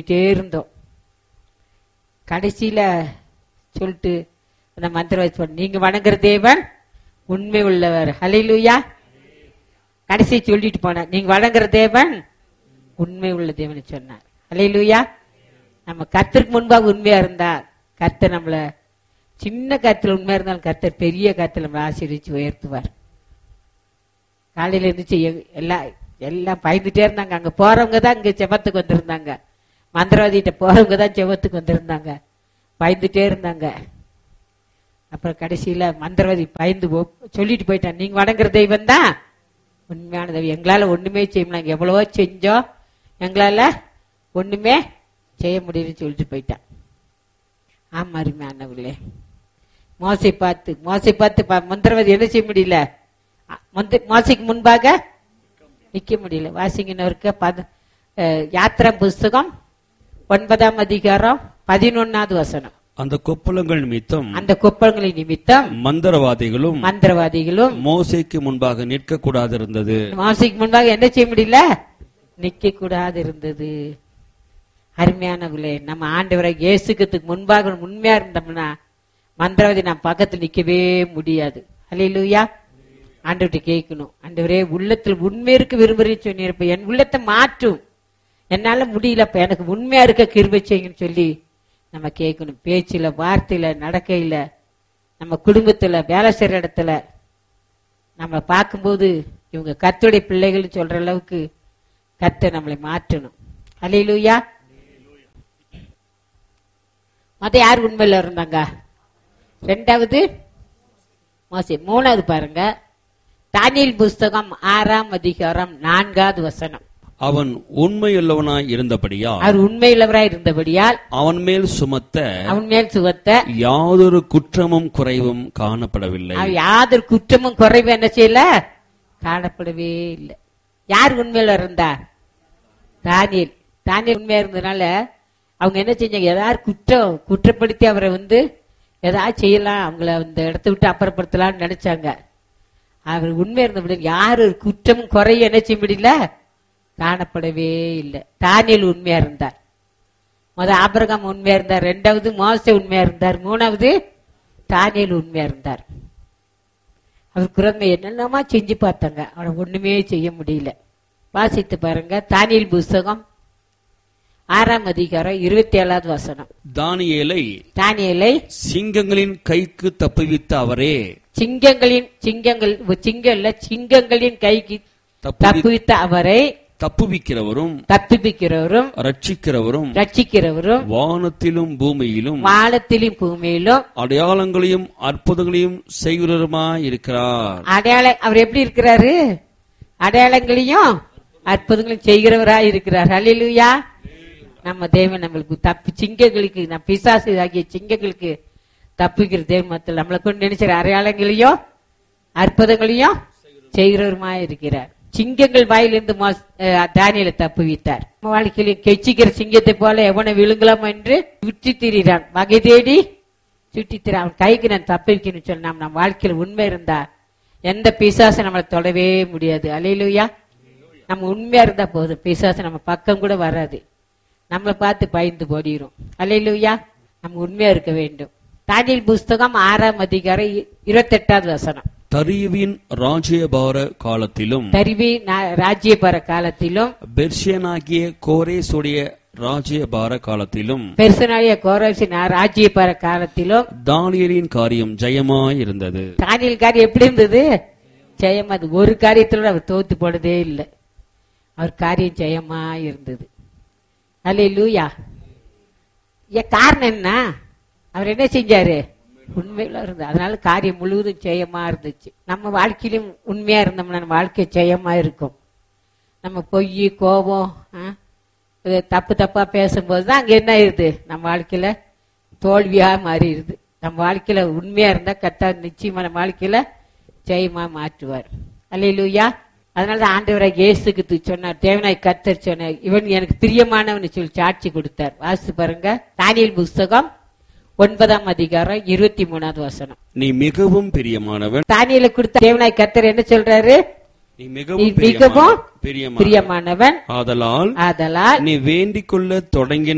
சொல்லிட்டே இருந்தோம் கடைசியில சொல்லிட்டு அந்த மந்திரவாதி சொன்ன நீங்க வணங்குற தேவன் உண்மை உள்ளவர் ஹalleluya கடைசி சொல்லிட்டு போனார் நீங்க வணங்குற தேவன் உண்மை உள்ள தேவன் சொன்னார் ஹalleluya நம்ம கர்த்தருக்கு முன்பாக உண்மையா இருந்தா கர்த்தர் நம்மள சின்ன கருத்துல உண்மையா இருந்தாலும் கர்த்தர் பெரிய கருத்துல நம்மளை ஆசீர்வதிச்சு உயர்த்துவார் காலையில இருந்துச்சு எ- எல்லாம் எல்லாம் பயந்துட்டே இருந்தாங்க அங்க போறவங்க தான் இங்க செவத்துக்கு வந்திருந்தாங்க மந்திரவாதிகிட்ட போறவங்க தான் செவத்துக்கு வந்திருந்தாங்க பயந்துட்டே இருந்தாங்க அப்புறம் கடைசியில மந்திரவாதி பயந்து போ- சொல்லிட்டு போயிட்டான் நீங்க வணங்குற தெய்வம் தான் உண்மையான தெய்வம் எங்களால ஒண்ணுமே செய்ய முடியல நாங்க எவ்வளவோ செஞ்சோம் எங்களால ஒண்ணுமே செய்ய முடியலன்னு சொல்லிட்டு போயிட்டான் ஆமா அருமையானவர்களே மோசை பார்த்து மோசை பார்த்து பா- மந்திரவாதி என்ன செய்ய முடியல அ- மந்த- மோசைக்கு முன்பாக நிக்க முடியல வாசிங்கனவருக்கு பத அஹ், யாத்திரா புஸ்தகம் ஒன்பதாம் அதிகாரம் பதினொன்னாவது வசனம் அந்த கொப்பளங்கள் நிமித்தம் அந்த கொப்பளங்களின் நிமித்தம் மந்திரவாதிகளும் மந்திரவாதிகளும் மோசைக்கு முன்பாக நிற்க கூடாதிருந்தது மோசைக்கு முன்பாக என்ன செய்ய முடியல நிக்க கூடாது இருந்தது அருமையானவர்களே நம்ம ஆண்டவரை இயேசுக்கிறதுக்கு முன்பாக உண்மையா இருந்தோம்னா மந்திரவாதி நம்ம பக்கத்துல நிக்கவே முடியாது அல்லையிலூயா ஆண்டவர்கிட்ட கேட்கணும் ஆண்டவரே உள்ளத்தில் உண்மை இருக்க விரும்புறேன்னு சொன்னிருப்ப என் உள்ளத்தை மாற்றும் என்னால முடியலப்ப எனக்கு உண்மையா இருக்க கிருபை செய்யுங்கன்னு சொல்லி நம்ம கேட்கணும் பேச்சுல வார்த்தையில நடக்கையில நம்ம குடும்பத்துல வேலை செய்யற இடத்துல நம்ம பார்க்கும்போது இவங்க கர்த்தருடைய பிள்ளைகள் சொல்ற அளவுக்கு கர்த்தர் நம்மளை மாற்றணும் அல்லையிலூயா மத்த யார் உண்மையில இருந்தாங்க ரெண்டாவது மோசே மூணாவது பாருங்க தானியல் புஸ்தகம் ஆறாம் அதிகாரம் நான்காவது வசனம் அவன் உண்மையுள்ளவனாய் இருந்தபடியா அவர் உண்மையுள்ளவராய் இருந்தபடியால் அவன் மேல் சுமத்த அவன் மேல் சுவத்த யாதொரு குற்றமும் குறைவும் காணப்படவில்லை அவர் யாதொரு குற்றமும் குறைவும் என்ன செய்யல காணப்படவே இல்லை யார் உண்மையில இருந்தார் தானியல் தானியல் உண்மையா இருந்ததுனால அவங்க என்ன செஞ்சாங்க ஏதாவது குற்றம் குற்றப்படுத்தி அவரை வந்து ஏதாவது செய்யலாம் அவங்கள அந்த இடத்த விட்டு அப்புறப்படுத்தலாம்னு நினைச்சாங்க அவர் உண்மை இருந்தபடி யாரு ஒரு குற்றமும் குறையும் என்ன செய்ய முடியல காணப்படவே இல்லை தானியல் உண்மையா இருந்தார் முத ஆபிரகாம் உண்மையா இருந்தார் ரெண்டாவது மோசே உண்மையா இருந்தார் மூணாவது தானியல் உண்மையா இருந்தார் அவர் குரந்தை என்னென்னமா செஞ்சு பார்த்தாங்க அவனை ஒண்ணுமே செய்ய முடியல வாசித்து பாருங்க தானியல் புஸ்தகம் ஆறாம் அதிகாரம் இருபத்தி ஏழாவது வசனம் தானியேலை தானியலை சிங்கங்களின் கைக்கு தப்புவித்த அவரே சிங்கங்களின் சிங்கங்கள் சிங்கல்ல சிங்கங்களின் கைக்கு தப்புவி தப்புவித்த அவரை தப்புவிக்கிறவரும் தப்பிப்பிக்கிறவரும் ரட்சிக்கிறவரும் ரட்சிக்கிறவரும் வானத்திலும் பூமியிலும் வானத்திலும் பூமியிலும் அடையாளங்களையும் அற்புதங்களையும் செய்கிறவருமாய் இருக்கிறார் அடையாள அவர் எப்படி இருக்கிறாரு அடையாளங்களையும் அற்புதங்களையும் செய்கிறவராய் இருக்கிறார் ஹalleluya நம்ம தேவன் நம்மளுக்கு தப்பி சிங்கங்களுக்கு நம்ம பிசாசு ஆகிய சிங்கங்களுக்கு தப்பிக்கிற தேவன் மத்தியில் நம்மளை கொண்டு நினைச்சிற அடையாளங்களையும் அற்புதங்களையும் செய்கிறவருமாய் இருக்கிறார் சிங்கங்கள் வாயிலிருந்து மோஸ்- அஹ் தானியேலை தப்புவித்தார் நம்ம வாழ்க்கையிலும் கெச்சிக்கிற சிங்கத்தை போல எவனை விழுங்கலாம் என்று சுற்றி திரிகிறான் வகை தேடி சுற்றி திரி அவன் கைக்கு நான் தப்பிக்கணும்னு சொல்லி நாம் நம்ம வாழ்க்கையில உண்மை இருந்தா எந்த பிசாசு நம்மளை தொடவே முடியாது அலையிலுயா நம்ம உண்மையா இருந்தா போதும் பிசாசு நம்ம பக்கம் கூட வராது நம்மளை பார்த்து பயந்து போடிரும் அலையிலுயா நம்ம உண்மையா இருக்க வேண்டும் தானியல் புஸ்தகம் ஆறாம் அதிகாரம் இ- இருபத்தெட்டாவது வசனம் தரியுவின் ராஜ்யபார காலத்திலும் தருவி நா- ராஜ்யபர காலத்திலும் பெர்ஷியனாகிய கோரேசுடைய ராஜ்யபார காலத்திலும் பெருசனாய கோரசின் ராஜ்யபர காலத்திலும் தானியலின் காரியம் ஜெயமாயிருந்தது தானியல் காரியம் எப்படி இருந்தது ஜெயம் அது ஒரு காரியத்துல அவர் தோத்து போனதே இல்லை அவர் காரியம் ஜெயமா இருந்தது அல்ல லூயா ஏன் காரணம் என்ன அவர் என்ன செஞ்சாரு உண்மையில இருந்தார் அதனால காரியம் முழுவதும் ஜெயமா இருந்துச்சு நம்ம வாழ்க்கையிலும் உண்மையா இருந்தோம்னா நம்ம வாழ்க்கை ஜெயமா இருக்கும் நம்ம பொய் கோபம் ஆ, இது தப்பு தப்பா பேசும்போது தான் அங்க என்ன ஆயிருது நம்ம வாழ்க்கையில தோல்வியா மாறிடுது நம்ம வாழ்க்கையில உண்மையா இருந்தா கத்தா நிச்சயமா நம்ம வாழ்க்கையில ஜெயமா மாற்றுவார் அல்லையிலூயா அதனாலதான் ஆண்டவராக இயேசுக்கு சொன்னார் தேவனாய் கத்தர் சொன்னார் இவன் எனக்கு பிரியமானவன் சொல்லி சாட்சி கொடுத்தார் வாசித்து பாருங்க தானியல் புஸ்தகம் ஒன்பதாம் அதிகாரம் இருபத்தி மூணாவது வசனம் நீ மிகவும் பிரியமானவன் தானியல கொடுத்த தேவனாய் கத்தர் என்ன சொல்றாரு நீ நீ மிகவும் மிகவும் பிரியமானவன் பிரியமானவன் ஆதலால் ஆதலால் நீ வேண்டிக் கொள்ள தொடங்கின